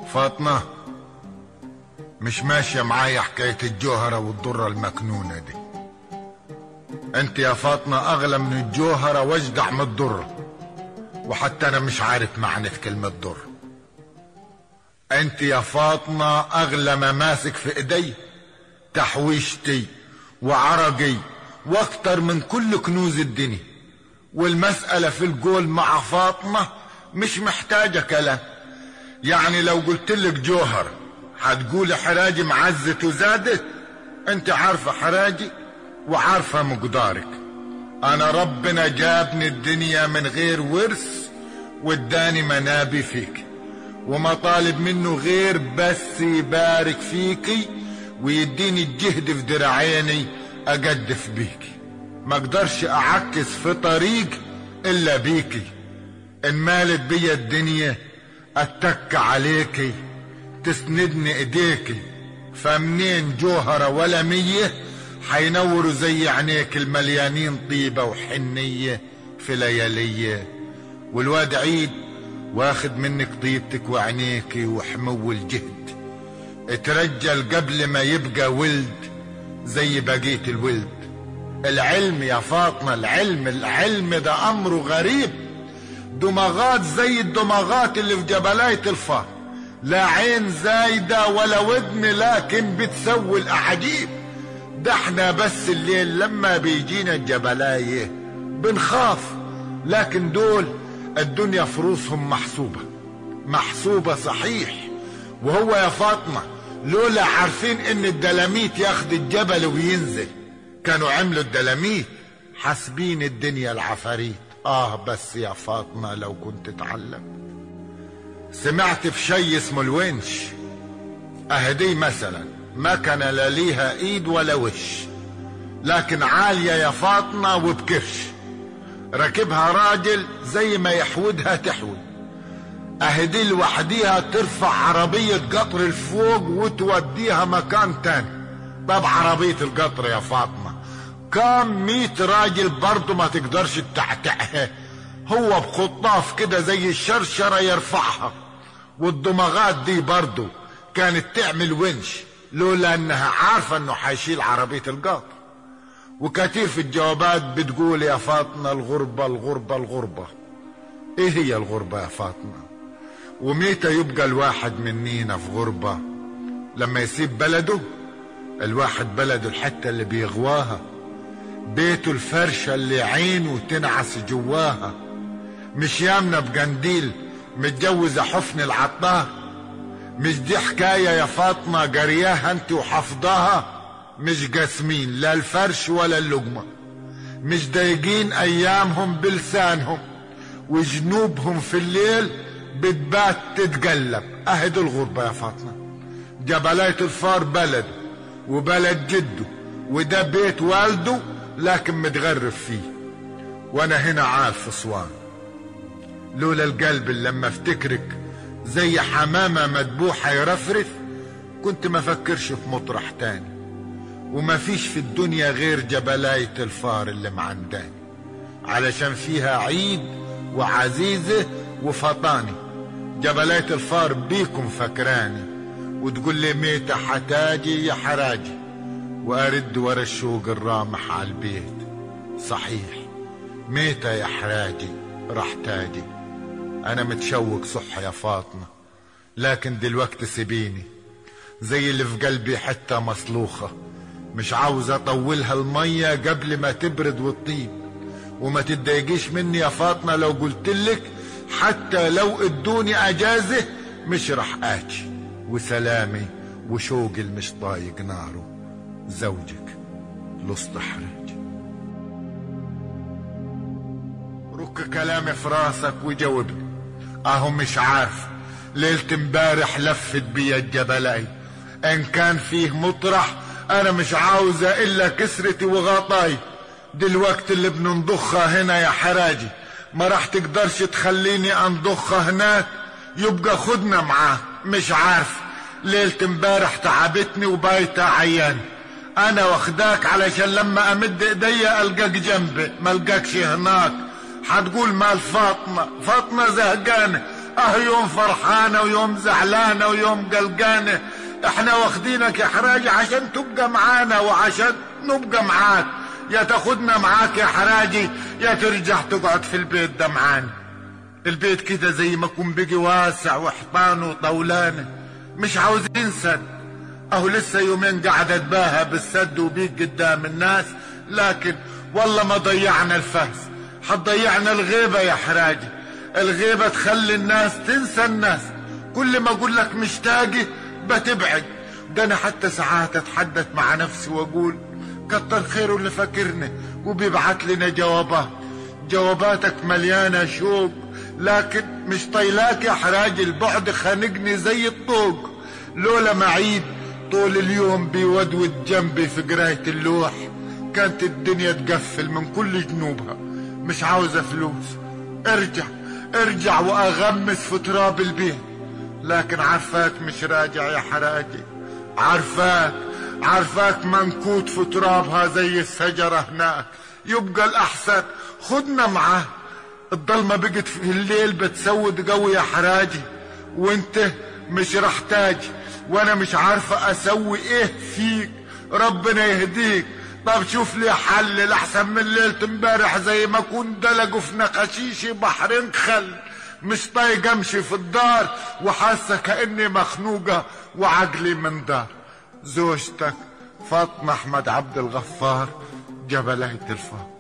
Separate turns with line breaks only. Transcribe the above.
فاطمة مش ماشية معايا حكاية الجوهرة والضرة المكنونة دي انت يا فاطمة اغلى من الجوهرة واجدع من الضرة وحتى انا مش عارف معنى كلمة ضر انت يا فاطمة اغلى ما ماسك في ايدي تحويشتي وعرقي واكتر من كل كنوز الدنيا والمسألة في القول مع فاطمة مش محتاجة كلام يعني لو قلت لك جوهر هتقولي حراجي معزت وزادت انت عارفة حراجي وعارفة مقدارك انا ربنا جابني الدنيا من غير ورث واداني منابي فيك وما طالب منه غير بس يبارك فيكي ويديني الجهد في دراعيني اجدف بيكي ما اقدرش اعكس في طريق الا بيكي ان مالت بيا الدنيا اتك عليكي تسندني ايديكي فمنين جوهرة ولا مية حينوروا زي عينيك المليانين طيبة وحنية في ليالية والواد عيد واخد منك طيبتك وعينيكي وحمو الجهد اترجل قبل ما يبقى ولد زي بقية الولد العلم يا فاطمة العلم العلم ده امره غريب دماغات زي الدماغات اللي في جبلاية الفار لا عين زايدة ولا ودن لكن بتسوي الأعاجيب ده احنا بس الليل لما بيجينا الجبلاية بنخاف لكن دول الدنيا فروسهم محسوبة محسوبة صحيح وهو يا فاطمة لولا عارفين ان الدلاميت ياخد الجبل وينزل كانوا عملوا الدلاميت حاسبين الدنيا العفاريت اه بس يا فاطمة لو كنت تعلم سمعت في شي اسمه الونش اهدي مثلا ما كان لا ليها ايد ولا وش لكن عالية يا فاطمة وبكرش راكبها راجل زي ما يحودها تحود اهدي لوحديها ترفع عربية قطر الفوق وتوديها مكان تاني باب عربية القطر يا فاطمة كام ميت راجل برضه ما تقدرش تتعتعها هو بخطاف كده زي الشرشرة يرفعها والدماغات دي برضه كانت تعمل ونش لولا انها عارفة انه حيشيل عربية القطر وكثير في الجوابات بتقول يا فاطمة الغربة الغربة الغربة ايه هي الغربة يا فاطمة وميتى يبقى الواحد منينا في غربة لما يسيب بلده الواحد بلده الحتة اللي بيغواها بيته الفرشة اللي عينه تنعس جواها مش يامنة بقنديل متجوزة حفن العطار مش دي حكاية يا فاطمة جرياها انت وحفظها مش قاسمين لا الفرش ولا اللقمة مش ضايقين ايامهم بلسانهم وجنوبهم في الليل بتبات تتقلب اهد الغربة يا فاطمة جبلاية الفار بلد وبلد جده وده بيت والده لكن متغرب فيه وانا هنا عارف اسوان لولا القلب اللي لما افتكرك زي حمامة مدبوحة يرفرف كنت ما فكرش في مطرح تاني وما فيش في الدنيا غير جبلاية الفار اللي معنداني علشان فيها عيد وعزيزة وفطاني جبلاية الفار بيكم فكراني وتقول لي ميتة حتاجي يا حراجي وارد ورا الشوق الرامح على البيت صحيح ميتة يا حراجي راح تاجي انا متشوق صح يا فاطمة لكن دلوقتي سيبيني زي اللي في قلبي حتة مصلوخة مش عاوز اطولها المية قبل ما تبرد وتطيب وما تتضايقيش مني يا فاطمة لو قلتلك حتى لو ادوني اجازة مش رح اجي وسلامي وشوقي المش طايق ناره زوجك لصت حرج رك كلامي في راسك وجاوبني اهو مش عارف ليلة امبارح لفت بيا الجبلاي ان كان فيه مطرح انا مش عاوزة الا كسرتي وغطاي دلوقتي اللي بننضخها هنا يا حراجي ما راح تقدرش تخليني انضخها هناك يبقى خدنا معاه مش عارف ليلة امبارح تعبتني وبايتة عيان انا واخداك علشان لما امد ايديا القاك جنبي ما القاكش هناك هتقول مال فاطمة فاطمة زهقانة اه يوم فرحانة ويوم زعلانة ويوم قلقانة احنا واخدينك يا حراجي عشان تبقى معانا وعشان نبقى معاك يا تاخدنا معاك يا حراجي يا ترجع تقعد في البيت ده معانا البيت كده زي ما يكون بيجي واسع وحيطانه وطولانه مش عاوزين سد اهو لسه يومين قاعد اتباهى بالسد وبيك قدام الناس لكن والله ما ضيعنا الفهس حتضيعنا الغيبة يا حراجي الغيبة تخلي الناس تنسى الناس كل ما اقول لك مشتاقي بتبعد ده انا حتى ساعات اتحدث مع نفسي واقول كتر خيره اللي فاكرني وبيبعت لنا جوابات جواباتك مليانة شوق لكن مش طيلاك يا حراج البعد خانقني زي الطوق لولا معيد طول اليوم بيودود جنبي في قراية اللوح كانت الدنيا تقفل من كل جنوبها مش عاوزة فلوس ارجع ارجع واغمس في تراب البيت لكن عارفاك مش راجع يا حراجي عارفاك عارفاك منكوت في ترابها زي الشجرة هناك يبقى الأحسن خدنا معاه الضلمة بقت في الليل بتسود قوي يا حراجي وانت مش رح تاجي وانا مش عارفة اسوي ايه فيك ربنا يهديك طب شوف لي حل لحسن من ليلة امبارح زي ما كنت دلقوا في نقاشيشي بحرين خل مش طايق امشي في الدار وحاسه كاني مخنوقه وعقلي من دار زوجتك فاطمه احمد عبد الغفار جبلية الفار